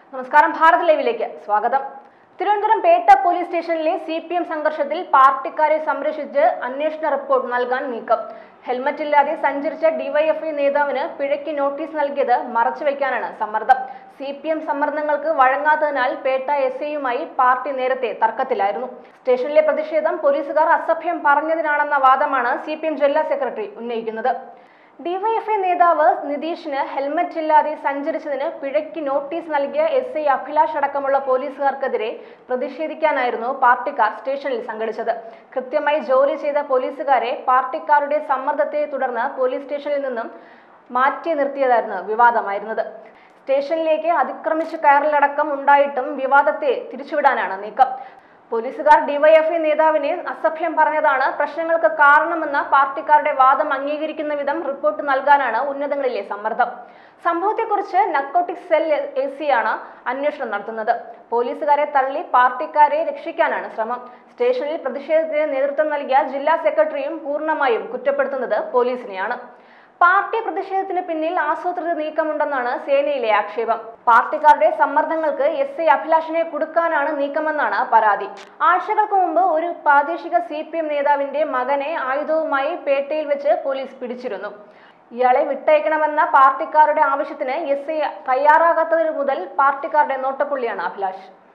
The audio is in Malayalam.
നമസ്കാരം ഭാരത് ലൈവിലേക്ക് സ്വാഗതം തിരുവനന്തപുരം പേട്ട പോലീസ് സ്റ്റേഷനിലെ സി പി എം സംഘർഷത്തിൽ പാർട്ടിക്കാരെ സംരക്ഷിച്ച് അന്വേഷണ റിപ്പോർട്ട് നൽകാൻ നീക്കം ഹെൽമറ്റ് ഇല്ലാതെ സഞ്ചരിച്ച ഡിവൈഎഫ്ഐ നേതാവിന് പിഴയ്ക്ക് നോട്ടീസ് നൽകിയത് മറച്ചുവെക്കാനാണ് സമ്മർദ്ദം സി പി എം സമ്മർദ്ദങ്ങൾക്ക് വഴങ്ങാത്തതിനാൽ പേട്ട എസ് ഐയുമായി പാർട്ടി നേരത്തെ തർക്കത്തിലായിരുന്നു സ്റ്റേഷനിലെ പ്രതിഷേധം പോലീസുകാർ അസഭ്യം പറഞ്ഞതിനാണെന്ന വാദമാണ് സി പി എം ജില്ലാ സെക്രട്ടറി ഉന്നയിക്കുന്നത് ഡിവൈഎഫ്ഐ നേതാവ് നിതീഷിന് ഹെൽമറ്റ് ഇല്ലാതെ സഞ്ചരിച്ചതിന് പിഴയ്ക്ക് നോട്ടീസ് നൽകിയ എസ് ഐ അഭിലാഷ് അടക്കമുള്ള പോലീസുകാർക്കെതിരെ പ്രതിഷേധിക്കാനായിരുന്നു പാർട്ടിക്കാർ സ്റ്റേഷനിൽ സംഘടിച്ചത് കൃത്യമായി ജോലി ചെയ്ത പോലീസുകാരെ പാർട്ടിക്കാരുടെ സമ്മർദ്ദത്തെ തുടർന്ന് പോലീസ് സ്റ്റേഷനിൽ നിന്നും മാറ്റി നിർത്തിയതായിരുന്നു വിവാദമായിരുന്നത് സ്റ്റേഷനിലേക്ക് അതിക്രമിച്ച് കയറലടക്കം ഉണ്ടായിട്ടും വിവാദത്തെ തിരിച്ചുവിടാനാണ് നീക്കം പോലീസുകാർ ഡിവൈഎഫ്ഐ നേതാവിനെ അസഭ്യം പറഞ്ഞതാണ് പ്രശ്നങ്ങൾക്ക് കാരണമെന്ന പാർട്ടിക്കാരുടെ വാദം അംഗീകരിക്കുന്ന വിധം റിപ്പോർട്ട് നൽകാനാണ് ഉന്നതങ്ങളിലെ സമ്മർദ്ദം സംഭവത്തെക്കുറിച്ച് നക്കോട്ടിക് സെൽ എ സിയാണ് അന്വേഷണം നടത്തുന്നത് പോലീസുകാരെ തള്ളി പാർട്ടിക്കാരെ രക്ഷിക്കാനാണ് ശ്രമം സ്റ്റേഷനിൽ പ്രതിഷേധത്തിന് നേതൃത്വം നൽകിയ ജില്ലാ സെക്രട്ടറിയും പൂർണ്ണമായും കുറ്റപ്പെടുത്തുന്നത് പോലീസിനെയാണ് പാർട്ടി പ്രതിഷേധത്തിന് പിന്നിൽ ആസൂത്രിത നീക്കമുണ്ടെന്നാണ് സേനയിലെ ആക്ഷേപം പാർട്ടിക്കാരുടെ സമ്മർദ്ദങ്ങൾക്ക് എസ് ഐ അഭിലാഷിനെ കൊടുക്കാനാണ് നീക്കമെന്നാണ് പരാതി ആഴ്ചകൾക്ക് മുമ്പ് ഒരു പ്രാദേശിക സി പി എം നേതാവിന്റെ മകനെ ആയുധവുമായി പേട്ടയിൽ വെച്ച് പോലീസ് പിടിച്ചിരുന്നു ഇയാളെ വിട്ടയക്കണമെന്ന പാർട്ടിക്കാരുടെ ആവശ്യത്തിന് എസ് ഐ തയ്യാറാകാത്തത് മുതൽ പാർട്ടിക്കാരുടെ നോട്ടപ്പുള്ളിയാണ് അഭിലാഷ്